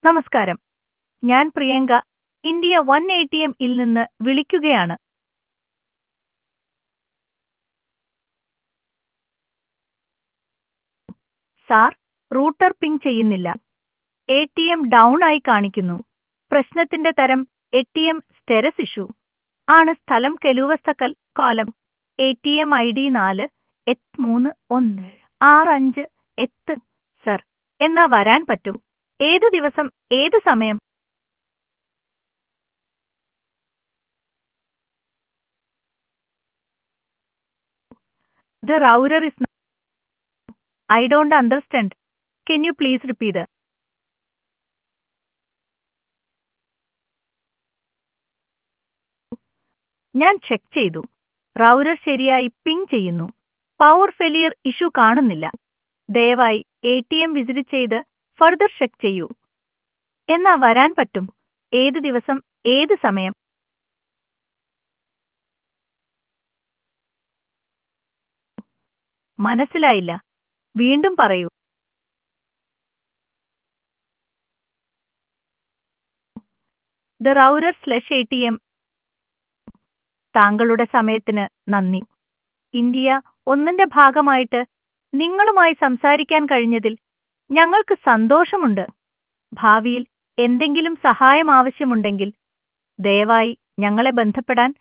നമസ്കാരം ഞാൻ Priyanka India one A T M ഇൽ നിന്ന് വിളിക്കുകയാണ് സാർ റൂട്ടർ പിങ് ചെയ്യുന്നില്ല എ ടി എം ഡൗൺ ആയി കാണിക്കുന്നു പ്രശ്നത്തിന്റെ തരം A T M status issue ആണ് സ്ഥലം കെലുവസ്തക്കൽ കോലം A T M I D നാല് എട്ട് മൂന്ന് ഒന്ന് ആറ് അഞ്ച് എട്ട് സർ എന്നാ വരാൻ പറ്റും ഏത് ദിവസം ഏത് സമയം The router is not. I don't understand. Can you please repeat it? ഞാൻ ചെക്ക് ചെയ്തു റൗരർ ശരിയായി പിങ് ചെയ്യുന്നു പവർ ഫെലിയർ ഇഷ്യൂ കാണുന്നില്ല ദയവായി എ ടി എം വിസിറ്റ് ചെയ്ത് ഫർദർ ചെക്ക് ചെയ്യൂ എന്നാ വരാൻ പറ്റും ഏത് ദിവസം ഏത് സമയം മനസ്സിലായില്ല വീണ്ടും പറയൂ ദ റൗരർ സ്ലഷ് എ ടി എം താങ്കളുടെ സമയത്തിന് നന്ദി ഇന്ത്യ ഒന്നിന്റെ ഭാഗമായിട്ട് നിങ്ങളുമായി സംസാരിക്കാൻ കഴിഞ്ഞതിൽ ഞങ്ങൾക്ക് സന്തോഷമുണ്ട് ഭാവിയിൽ എന്തെങ്കിലും സഹായം ആവശ്യമുണ്ടെങ്കിൽ ദയവായി ഞങ്ങളെ ബന്ധപ്പെടാൻ